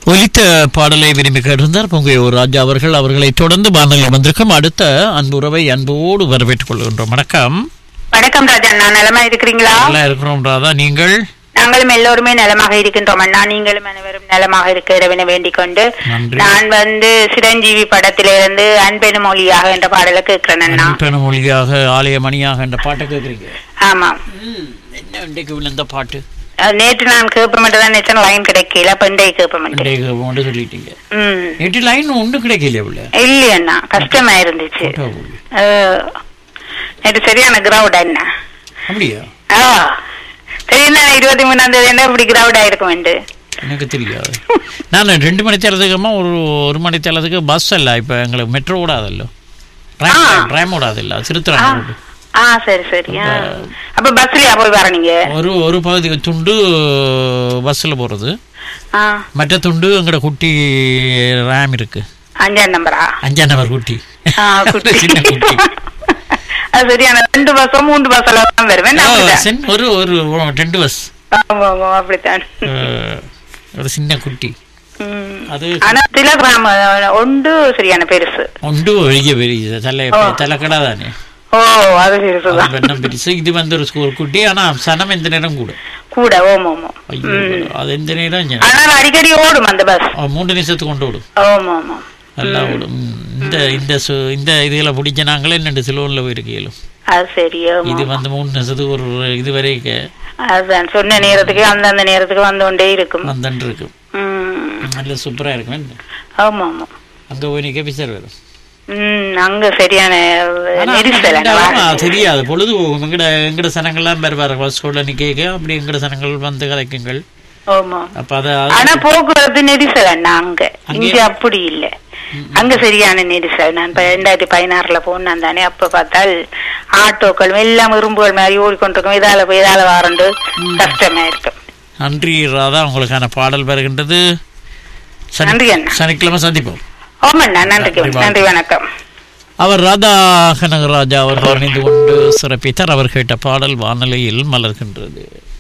ஒலித்த பாடலை விரும்பி கேட்டிருந்தார் பொங்கையூர் ராஜா அவர்கள் அவர்களை தொடர்ந்து வானொலி வந்திருக்கும் அடுத்த அன்புறவை அன்போடு வரவேற்றுக் கொள்கின்றோம் வணக்கம் வணக்கம் ராஜா அண்ணா நலமா இருக்கிறீங்களா நல்லா இருக்கிறோம் ராதா நீங்கள் நாங்களும் எல்லோருமே நலமாக இருக்கின்றோம் அண்ணா நீங்களும் அனைவரும் நலமாக இருக்க இறைவனை வேண்டிக் கொண்டு நன்றி. நான் வந்து சிரஞ்சீவி படத்திலிருந்து அன்பெனும் மொழியாக என்ற பாடலை கேட்கிறேன் அண்ணா அன்பென மொழியாக ஆலய மணியாக என்ற பாட்டை கேட்குறீங்க ஆமா என்ன இன்றைக்கு விழுந்த பாட்டு அஹ் நேற்று நான் கேட்ப மட்டும் தான் நேற்று லைன் கிடைக்கல அப்ப இன்றைக்கு கேட்ப மட்டும் இன்றைக்கு ஒன்று சொல்லிட்டீங்க ம் நேற்று லைன் ஒன்றும் கிடைக்கல உள்ள இல்லையா அண்ணா கஷ்டமா இருந்துச்சு அஹ், நேற்று சரியான கிரௌட் அண்ணா அப்படியா ஆ சரிண்ணா இருபத்தி மூணாம் தேதி என்ன இப்படி கிரௌட் ஆயிருக்கும் வேண்டு எனக்கு தெரியாது நான் ரெண்டு மணி தேரத்துக்குமா ஒரு ஒரு மணி தேரத்துக்கு பஸ் இல்லை இப்போ எங்களுக்கு மெட்ரோ ஓடாதല്ലോ ட்ரைம் ஆ. ட்ரைம் ஓடாதில்ல ஆ சிறுத்திரம் ரோடு ஆ சரி சரி ஆ. அப்ப பஸ்லயா போய் வர நீங்க ஒரு ஒரு பகுதிக்கு துண்டு பஸ்ஸில் போகிறது ஆ மற்ற துண்டு எங்களோட குட்டி ரேம் இருக்கு அஞ்சாம் நம்பரா அஞ்சாம் நம்பர் குட்டி ஆ, குட்டி. சின்ன குட்டி அது சரியான ரெண்டு பஸ்ஸோ மூன்று பஸ் எல்லாம் தான் வருவேன் நான் அப்படிதான். சென் ஒரு ஒரு ரெண்டு பஸ் ஆமா, ஆமா, அப்படித்தான் அஹ், ஒரு சின்ன குட்டி ம். அது ஆனா சில கிராம ஒன்று சரியான பெருசு ஒன்று பெரிய பெரிய தலை தலைக்கடா தானே ஓ அது பெருசுதான் அது வெண்ணம் பெருசு இது வந்து ஒரு ஸ்கூல் குட்டி ஆனா சனம் எந்த நேரம் கூட கூட ஓம் ஓமோ ஐயோ அது எந்த நேரம் இங்க- ஆனால் அடிக்கடி ஓடும் அந்த பஸ் அவன் மூன்று நிமிஷத்துக்கு கொண்டு விடும் ஓம் ஓமோ நல்லா விடும் ம். இந்த இந்த சு- இந்த இதுல பிடிச்ச நாங்களே ரெண்டு சிலோன்ல போயிருக்கீங்களும் அது சரி ஓமோ இது வந்து மூணு நிமிஷத்துக்கு ஒரு இது வரைக்கும் அதுதான் சொன்ன நேரத்துக்கு அந்தந்த நேரத்துக்கு வந்து கொண்டே இருக்கும் வந்தன் இருக்கும் ம். நல்ல சூப்பரா இருக்கும் என்ன? ஆமா ஆமா அங்க போய் நிக்க பிசர் வரும் ம் அங்க சரியான ஆனா நெரிசல் அங்க அங்க ஆமா, தெரியாது பொழுது போகும் எங்கட எங்கட சனங்கள்லாம் வருவாரு பஸ்கோட நிக்க அப்படி எங்கட சனங்கள் வந்து கலைக்குங்கள் ஆமா அப்ப அத ஆனா போக்குவரத்து நெரிசல் அண்ணா அங்க அங்கே- இங்க அப்படி இல்ல அங்க சரியான நெரிசல் நான் இப்ப ரெண்டாயிரத்தி பதினாறுல போனேன் தானே அப்ப பார்த்தால் ஆட்டோக்கள் எல்லாம் இரும்புகள் மாதிரி ஓடிக்கொண்டிருக்கும் இதால போய் இதால வாரண்டு கஷ்டமா இருக்கும் நன்றி ராதா உங்களுக்கான பாடல் வருகின்றது சனி- நன்றி அண்ணா சனிக்கிழமை சந்திப்போம் ஓமண்ணா நன்றி நன்றி வணக்கம் அவர் ராதா கனகராஜா அவர்கள் இணைந்து கொண்டு சிறப்பித்தார் அவர் கேட்ட பாடல் வானொலியில் மலர்கின்றது